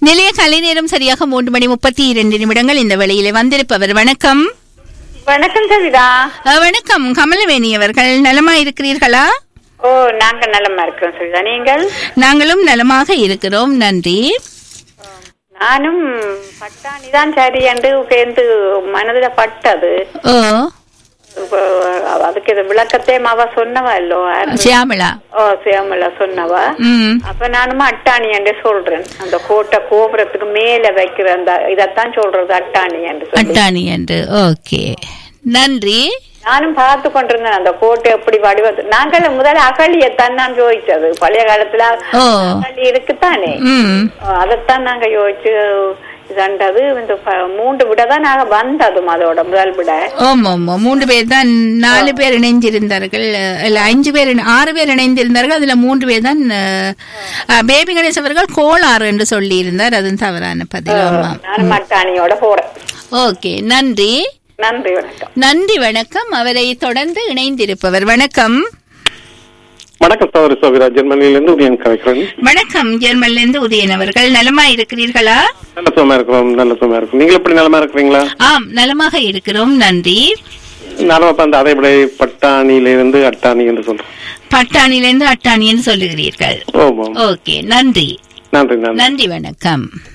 நிலைய கலை நேரம் சரியாக மூன்று மணி முப்பத்தி இரண்டு நிமிடங்கள் இந்த வேளையிலே வந்திருப்பவர் வணக்கம் வணக்கம் சவிதா அஹ், வணக்கம் கமலவேணி அவர்கள் நலமா இருக்கிறீர்களா ஓ நாங்க நலமா இருக்கிறோம் சவிதா நீங்கள் நாங்களும் நலமாக இருக்கிறோம் நன்றி நானும் பட்டாணி தான் சரி என்று சேர்ந்து மனதுல பட்டது ஓ இப்போ அதுக்கு இது விளக்கத்தே அவ சொன்னவா இல்லோ யாரு? சியாமளா ஓ சியாமலா சொன்னவா ம் அப்ப நானும் அட்டாணி என்று சொல்றேன் அந்த கோட்டை கோபுரத்துக்கு மேல வைக்கிற அந்த இதத்தான் சொல்றது அட்டாணி என்று சொல்லி அட்டாணி என்று ஓகே நன்றி நானும் பார்த்து கொண்டிருந்தேன் அந்த கோட்டை எப்படி வடிவது நாங்கள் முதல்ல அகழியத்தான் நான் யோசிச்சது பழைய காலத்துல ஓ அகழி இருக்குத்தானே ம் அதைத்தான் நாங்க யோசிச்சு இதண்டது இந்த ப- மூன்று விட தான் நாங்க வந்ததும் அதோட முதல் விட ஆமா ஆமா மூன்று பேர் தான் நாலு பேர் இணைந்திருந்தார்கள் அஹ், இல்ல அஞ்சு பேர் இணை- ஆறு பேர் இணைந்திருந்தார்கள் அதுல மூன்று பேர் தான் அஹ், அஹ், பேபி கணேஷ் அவர்கள் கோளாறு என்று சொல்லி இருந்தார் அது தவறான பதில் ஆமா நானும் மட்டாணியோட போறேன் ஓகே நன்றி நன்றி வணக்கம் நன்றி வணக்கம் அவரை தொடர்ந்து இணைந்திருப்பவர் வணக்கம் வணக்கம் சௌரி சோபிரா ஜெர்மனியிலிருந்து உதயன் கலைக்கிறேன் வணக்கம் ஜெர்மன்ல இருந்து உதயன் அவர்கள் நலமா இருக்கிறீர்களா நல்ல சுகமா இருக்கிறோம் நல்ல சுகமா இருக்கும் நீங்கள் எப்படி நலமா இருக்கிறீங்களா ஆம் நலமாக இருக்கிறோம் நன்றி நானும் அப்ப அந்த அதை விட பட்டாணியிலிருந்து அட்டாணி என்று சொல்றேன் பட்டாணிலிருந்து அட்டாணி என்று சொல்லுகிறீர்கள் ஓம் ஓம் ஓகே நன்றி நன்றி நன்றி நன்றி வணக்கம்